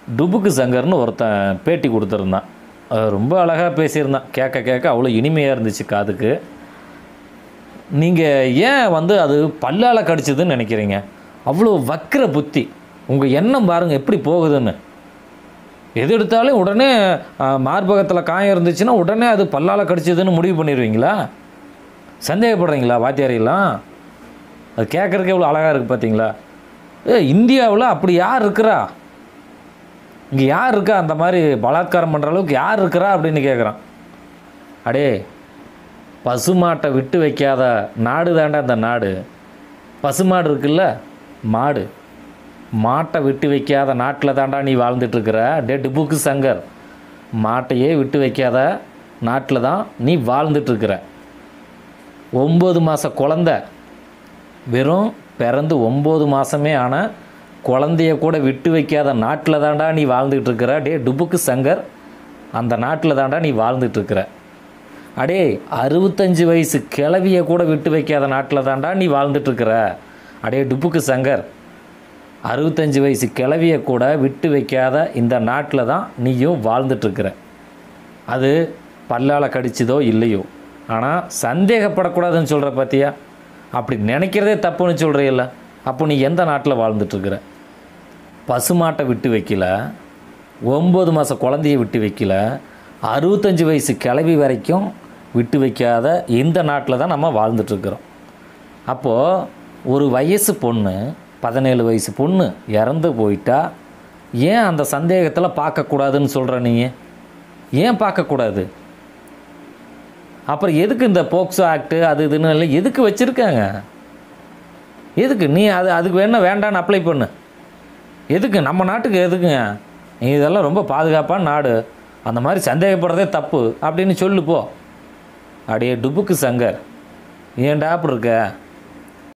டுபுக்கு சங்கர்னு ஒருத்தன் பேட்டி கொடுத்துருந்தான் அது ரொம்ப அழகாக பேசியிருந்தான் கேட்க கேட்க அவ்வளோ இனிமையாக இருந்துச்சு காதுக்கு நீங்கள் ஏன் வந்து அது பல்லால் கடிச்சதுன்னு நினைக்கிறீங்க அவ்வளோ வக்கிர புத்தி உங்கள் எண்ணம் பாருங்கள் எப்படி போகுதுன்னு எது எடுத்தாலும் உடனே மார்பகத்தில் காயம் இருந்துச்சுன்னா உடனே அது பல்லால் கடிச்சதுன்னு முடிவு பண்ணிடுவீங்களா சந்தேகப்படுறீங்களா வாத்தியாரியெல்லாம் அது கேட்குறதுக்கு எவ்வளோ அழகாக இருக்குது பார்த்தீங்களா ஏ இந்தியாவில் அப்படி யார் இருக்கிறா இங்கே யார் இருக்கா அந்த மாதிரி பலாத்காரம் பண்ணுற அளவுக்கு யார் இருக்கிறா அப்படின்னு கேட்குறான் அடே பசுமாட்டை விட்டு வைக்காத நாடு தாண்டா இந்த நாடு பசுமாடு இருக்குல்ல மாடு மாட்டை விட்டு வைக்காத நாட்டில் தாண்டா நீ வாழ்ந்துட்டு இருக்கிற டெட் புக்கு சங்கர் மாட்டையே விட்டு வைக்காத நாட்டில் தான் நீ வாழ்ந்துட்டு இருக்கிற ஒம்பது மாத குழந்த வெறும் பிறந்து ஒம்பது மாதமே ஆன குழந்தைய கூட விட்டு வைக்காத நாட்டில் தாண்டா நீ வாழ்ந்துட்டு இருக்கிற டே டுபுக்கு சங்கர் அந்த நாட்டில் தாண்டா நீ வாழ்ந்துட்டு இருக்கிற அடே அறுபத்தஞ்சு வயசு கிழவிய கூட விட்டு வைக்காத நாட்டில் தாண்டா நீ வாழ்ந்துட்டு இருக்கிற அடே டுப்புக்கு சங்கர் அறுபத்தஞ்சு வயசு கிழவிய கூட விட்டு வைக்காத இந்த நாட்டில் தான் நீயும் வாழ்ந்துட்டு இருக்கிற அது பல்லால் கடிச்சதோ இல்லையோ ஆனால் சந்தேகப்படக்கூடாதுன்னு சொல்கிற பார்த்தியா அப்படி நினைக்கிறதே தப்புன்னு சொல்கிறியல்ல அப்போ நீ எந்த நாட்டில் வாழ்ந்துட்டுருக்குற பசுமாட்டை விட்டு வைக்கல ஒம்பது மாத குழந்தைய விட்டு வைக்கல அறுபத்தஞ்சு வயசு கிளவி வரைக்கும் விட்டு வைக்காத இந்த நாட்டில் தான் நம்ம வாழ்ந்துட்டுருக்குறோம் அப்போது ஒரு வயசு பொண்ணு பதினேழு வயசு பொண்ணு இறந்து போயிட்டா ஏன் அந்த சந்தேகத்தில் பார்க்கக்கூடாதுன்னு சொல்கிற நீ ஏன் பார்க்கக்கூடாது அப்புறம் எதுக்கு இந்த போக்சோ ஆக்ட்டு அது இதுன்னு எல்லாம் எதுக்கு வச்சுருக்காங்க எதுக்கு நீ அது அதுக்கு வேணா வேண்டான்னு அப்ளை பண்ணு எதுக்கு நம்ம நாட்டுக்கு எதுக்குங்க நீ இதெல்லாம் ரொம்ப பாதுகாப்பான நாடு அந்த மாதிரி சந்தேகப்படுறதே தப்பு அப்படின்னு சொல்லு போ அடியே டுபுக்கு சங்கர் ஏன்டா அப்படி இருக்க